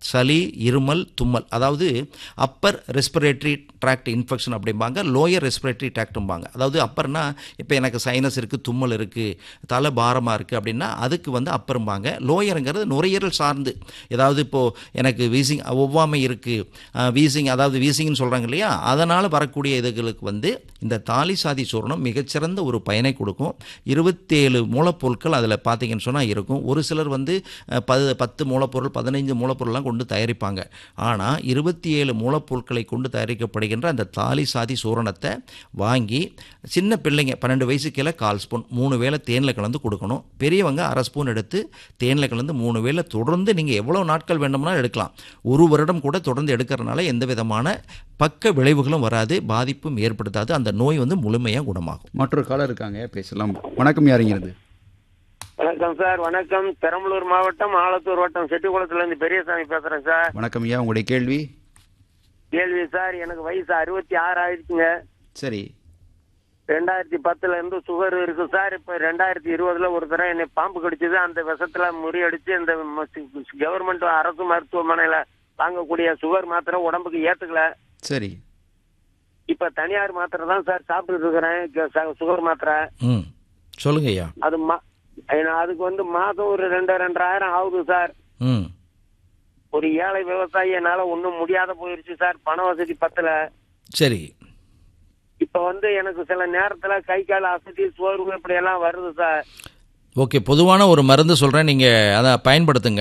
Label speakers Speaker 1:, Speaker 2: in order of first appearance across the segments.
Speaker 1: சளி இருமல் தும்மல் அதாவது அப்பர் ரெஸ்பிரேட்டரி ட்ராக்ட் இன்ஃபெக்ஷன் அப்படிம்பாங்க லோயர் ரெஸ்பிரேட்டரி ட்ராக்டும்பாங்க அதாவது அப்பர்னா இப்போ எனக்கு சைனஸ் இருக்குது தும்மல் இருக்குது தலை பாரமாக இருக்குது அப்படின்னா அதுக்கு வந்து அப்பரும்பாங்க லோயருங்கிறது நுரையீரல் சார்ந்து ஏதாவது இப்போது எனக்கு வீசிங் ஒவ்வாமை இருக்குது வீசிங் அதாவது வீசிங்னு சொல்கிறாங்க இல்லையா அதனால் வரக்கூடிய இதுகளுக்கு வந்து இந்த தாலி சாதி சூரணம் மிகச்சிறந்த ஒரு பயனை கொடுக்கும் இருபத்தேழு மூலப்பொருட்கள் அதில் பார்த்தீங்கன்னு சொன்னால் இருக்கும் ஒரு சிலர் வந்து அஹ், பது பத்து மூலப்பொருள் பதினைஞ்சு மூலப்பொருள்லாம் கொண்டு தயாரிப்பாங்க ஆனால் இருபத்தி ஏழு மூலப்பொருட்களை கொண்டு தயாரிக்கப்படுகின்ற அந்த தாலி சாதி சூரணத்தை வாங்கி சின்ன பிள்ளைங்க பன்னெண்டு வயசு கீழே கால் ஸ்பூன் மூணு வேளை தேனில் கலந்து கொடுக்கணும் பெரியவங்க அரை ஸ்பூன் எடுத்து தேனில் கலந்து மூணு வேளை தொடர்ந்து நீங்கள் எவ்வளோ நாட்கள் வேண்டும்னா எடுக்கலாம் ஒரு வருடம் கூட தொடர்ந்து எடுக்கிறதுனால எந்த விதமான பக்க விளைவுகளும் வராது பாதிப்பும் ஏற்படுத்தாது அந்த நோய் வந்து முழுமையாக குணமாகும்
Speaker 2: மற்றொரு காலர் இருக்காங்க பேசலாம் வணக்கம் யாருங்கிறது
Speaker 3: வணக்கம் சார் வணக்கம் பெரம்பலூர் மாவட்டம் ஆலத்தூர் வட்டம் செட்டிக்குளத்துல இருந்து பெரியசாமி பேசுறேன் சார்
Speaker 2: வணக்கம் ஐயா உங்களுடைய கேள்வி
Speaker 3: கேள்வி சார் எனக்கு வயசு அறுபத்தி ஆறு ஆயிடுச்சுங்க
Speaker 2: சரி
Speaker 3: ரெண்டாயிரத்தி பத்துல இருந்து சுகர் இருக்கு சார் இப்ப ரெண்டாயிரத்தி இருபதுல ஒரு தடவை என்னை பாம்பு கடிச்சது அந்த விஷத்துல முறியடிச்சு இந்த கவர்மெண்ட் அரசு மருத்துவமனையில வாங்கக்கூடிய சுகர் மாத்திரை உடம்புக்கு ஏத்துக்கல
Speaker 2: சரி
Speaker 3: இப்ப தனியார் மாத்திரை தான் சார் சாப்பிட்டுட்டு இருக்கிறேன் க- ச- சுகர் மாத்திரை
Speaker 1: ம் சொல்லுங்க ஐயா
Speaker 3: அது மா- ஏன்னா அதுக்கு வந்து மாதம் ஒரு ரெண்டு ரெண்டாயிரம் ஆகுது சார்
Speaker 1: ம்
Speaker 3: ஒரு ஏழை விவசாயி என்னால ஒண்ணும் முடியாத போயிருச்சு சார் பண வசதி பத்தல
Speaker 1: சரி
Speaker 3: இப்ப வந்து எனக்கு சில நேரத்துல கை கால் அசதி சோர்வு இப்படி எல்லாம் வருது சார்
Speaker 1: ஓகே பொதுவான ஒரு மருந்து சொல்கிறேன் நீங்கள் அதை பயன்படுத்துங்க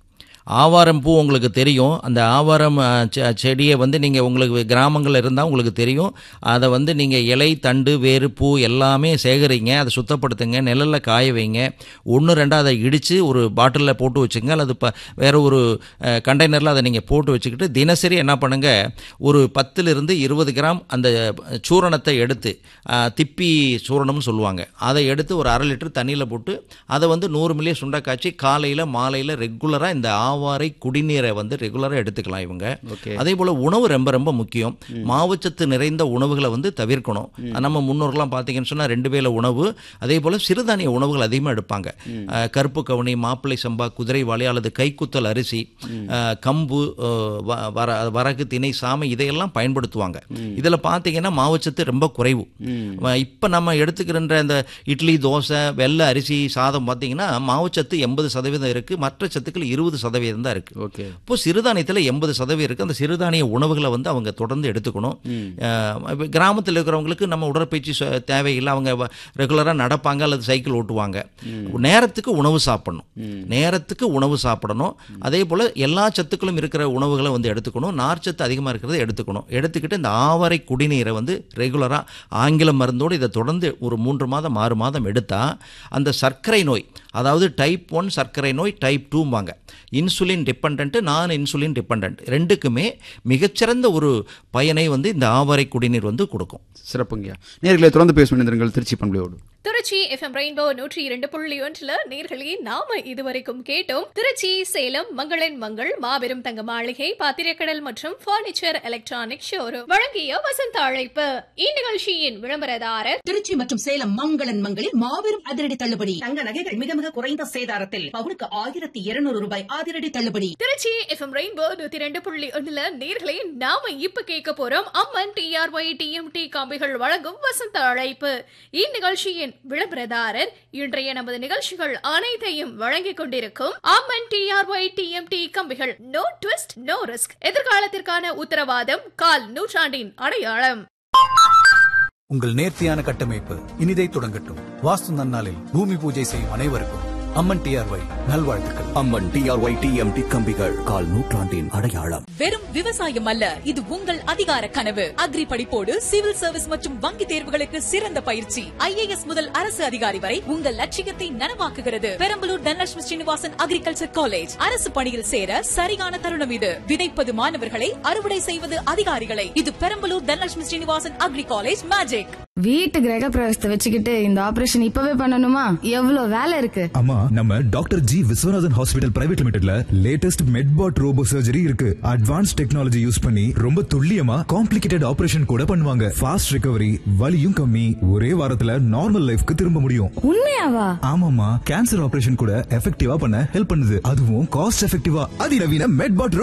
Speaker 1: ஆவாரம் பூ உங்களுக்கு தெரியும் அந்த ஆவாரம் அஹ், செ- செடியை வந்து நீங்கள் உங்களுக்கு கிராமங்களில் இருந்தால் உங்களுக்கு தெரியும் அதை வந்து நீங்கள் இலை தண்டு வேறு பூ எல்லாமே சேகரிங்க அதை சுத்தப்படுத்துங்க நிழலில் காய வைங்க ஒன்று ரெண்டாக அதை இடித்து ஒரு பாட்டிலில் போட்டு வச்சுங்க அல்லது இப்போ வேறு ஒரு கண்டெய்னரில் அதை நீங்கள் போட்டு வச்சுக்கிட்டு தினசரி என்ன பண்ணுங்கள் ஒரு பத்திலிருந்து இருபது கிராம் அந்த சூரணத்தை எடுத்து அஹ், திப்பி சூரணம்னு சொல்லுவாங்க அதை எடுத்து ஒரு அரை லிட்டர் தண்ணியில் போட்டு அதை வந்து நூறு மில்லியன் சுண்டை காய்ச்சி காலையில் மாலையில் ரெகுலராக இந்த ஆவாரை குடிநீரை வந்து ரெகுலராக எடுத்துக்கலாம் இவங்க
Speaker 2: ஓகே
Speaker 1: அதே போல் உணவு ரொம்ப ரொம்ப முக்கியம் மாவுச்சத்து நிறைந்த உணவுகளை வந்து தவிர்க்கணும் நம்ம முன்னோர்கள்லாம் பார்த்தீங்கன்னு சொன்னால் ரெண்டு வேளை உணவு அதே போல் சிறுதானிய உணவுகள் அதிகமாக எடுப்பாங்க அஹ், கருப்பு கவுனி மாப்பிள்ளை சம்பா குதிரைவாளி அல்லது கைக்குத்தல் அரிசி அஹ், கம்பு அஹ், வ- வர வரகு திணை சாமை இதையெல்லாம் பயன்படுத்துவாங்க இதில் பார்த்தீங்கன்னா மாவுச்சத்து ரொம்ப குறைவு இப்போ நம்ம எடுத்துக்கிற இந்த இட்லி தோசை வெள்ளை அரிசி சாதம் பார்த்தீங்கன்னா மாவுச்சத்து எண்பது சதவீதம் இருக்குது மற்ற சத்துக்கள் இருபது சதவீதம் தான் இருக்குது
Speaker 2: ஓகே
Speaker 1: இப்போ சிறுதானியத்தில் எண்பது சதவீதம் இருக்குது அந்த சிறுதானிய உணவுகளை வந்து அவங்க தொடர்ந்து எடுத்துக்கணும் அஹ் இப்ப கிராமத்தில் இருக்கிறவங்களுக்கு நம்ம உடற்பயிற்சி ச- தேவையில்லை அவங்க ரெகுலராக நடப்பாங்க அல்லது சைக்கிள் ஓட்டுவாங்க நேரத்துக்கு உணவு சாப்பிடணும் நேரத்துக்கு உணவு சாப்பிடணும் அதே போல் எல்லா சத்துக்களும் இருக்கிற உணவுகளை வந்து எடுத்துக்கணும் நார்ச்சத்து அதிகமாக இருக்கிறத எடுத்துக்கணும் எடுத்துக்கிட்டு இந்த ஆவரை குடிநீரை வந்து ரெகுலராக ஆங்கில மருந்தோடு இதை தொடர்ந்து ஒரு மூன்று மாதம் ஆறு மாதம் எடுத்தால் அந்த சர்க்கரை நோய் அதாவது டைப் ஒன் சர்க்கரை நோய் டைப் டூம்பாங்க insulin dependent non insulin dependent ரெண்டுக்குமே மிகச்சிறந்த ஒரு பயனை வந்து இந்த ஆவரை குடிநீர் வந்து கொடுக்கும்
Speaker 2: சிறப்புங்கய்யா நேர்களை தொடர்ந்து பேசும் இணைந்திருங்கள் திருச்சி பண்பலையோடு
Speaker 4: திருச்சி எஃப்எம் ரெயின்போ நூற்றி இரண்டு புள்ளி ஒன்றுல நேர்களே நாம இதுவரைக்கும் கேட்டோம் திருச்சி சேலம் மங்களின் மங்கள் மாபெரும் தங்க மாளிகை பாத்திரக்கடல் மற்றும் பர்னிச்சர் எலக்ட்ரானிக் ஷோரூம் வழங்கிய வசந்த அழைப்பு இந்நிகழ்ச்சியின் விளம்பரதாரர்
Speaker 5: திருச்சி மற்றும் சேலம் மங்களன் மங்களில் மாபெரும் அதிரடி தள்ளுபடி தங்க நகைகள் மிக மிக குறைந்த சேதாரத்தில் பவுனுக்கு ஆயிரத்தி இருநூறு ரூபாய் அதிரடி தள்ளுபடி
Speaker 4: திருச்சி எஃப்எம் ரெயின்போ நூத்தி ரெண்டு புள்ளி ஒண்ணுல நேர்களே நாம இப்ப கேட்க போறோம் அம்மன் டிஆர்ஒய் டிஎம்டி காம்பிகள் வழங்கும் வசந்த அழைப்பு இந்நிகழ்ச்சியின் விளம்பரதாரர் இன்றைய நமது நிகழ்ச்சிகள் அனைத்தையும் வழங்கிக் கொண்டிருக்கும் அம்மன் டிஆர்ஒய் டிஎம்டி கம்பிகள் நோ ட்விஸ்ட் நோ ரிஸ்க் எதிர்காலத்திற்கான உத்தரவாதம் கால் நூற்றாண்டின் அடையாளம்
Speaker 6: உங்கள் நேர்த்தியான கட்டமைப்பு இனிதை தொடங்கட்டும் வாஸ்து நன்னாளில் பூமி பூஜை செய்யும் அனைவருக்கும் அம்மன் டிஆர்ஒய் நல்வாழ்த்துக்கள்
Speaker 7: அம்மன் டிஆர்ஒய் டிஎம்டி கம்பிகள் கால் நூற்றாண்டின் அடையாளம்
Speaker 8: வெறும் விவசாயம் அல்ல இது உங்கள் அதிகார கனவு அக்ரி படிப்போடு சிவில் சர்வீஸ் மற்றும் வங்கி தேர்வுகளுக்கு சிறந்த பயிற்சி ஐஏஎஸ் முதல் அரசு அதிகாரி வரை உங்கள் லட்சியத்தை நனவாக்குகிறது பெரம்பலூர் தனலட்சுமி ஸ்ரீனிவாசன் அக்ரிகல்ச்சர் காலேஜ் அரசு பணியில் சேர சரியான தருணம் இது விதைப்பது மாணவர்களை அறுவடை செய்வது அதிகாரிகளை இது Perambalur Dhanalakshmi Srinivasan agri college magic
Speaker 9: வீட்டு கிரக பிரவேசத்தை வச்சுக்கிட்டு இந்த ஆபரேஷன் இப்பவே பண்ணணுமா எவ்வளவு வேலை இருக்கு
Speaker 10: ஆமா நம்ம doctor G Viswanathan hospital private லிமிடெட்ல லேட்டஸ்ட் மெட்பாட் ரோபோ சர்ஜரி இருக்கு அட்வான்ஸ் டெக்னாலஜி யூஸ் பண்ணி ரொம்ப துல்லியமா காம்ப்ளிகேட்டட் ஆபரேஷன் கூட பண்ணுவாங்க ஃபாஸ்ட் ரிகவரி வலியும் கம்மி ஒரே வாரத்துல நார்மல் லைஃப்க்கு திரும்ப முடியும்
Speaker 9: உண்மையாவா
Speaker 10: ஆமாமா கேன்சர் ஆபரேஷன் கூட எஃபெக்டிவா பண்ண ஹெல்ப் பண்ணுது அதுவும் காஸ்ட் எஃபெக்டிவா அதிநவீன மெட்பாட்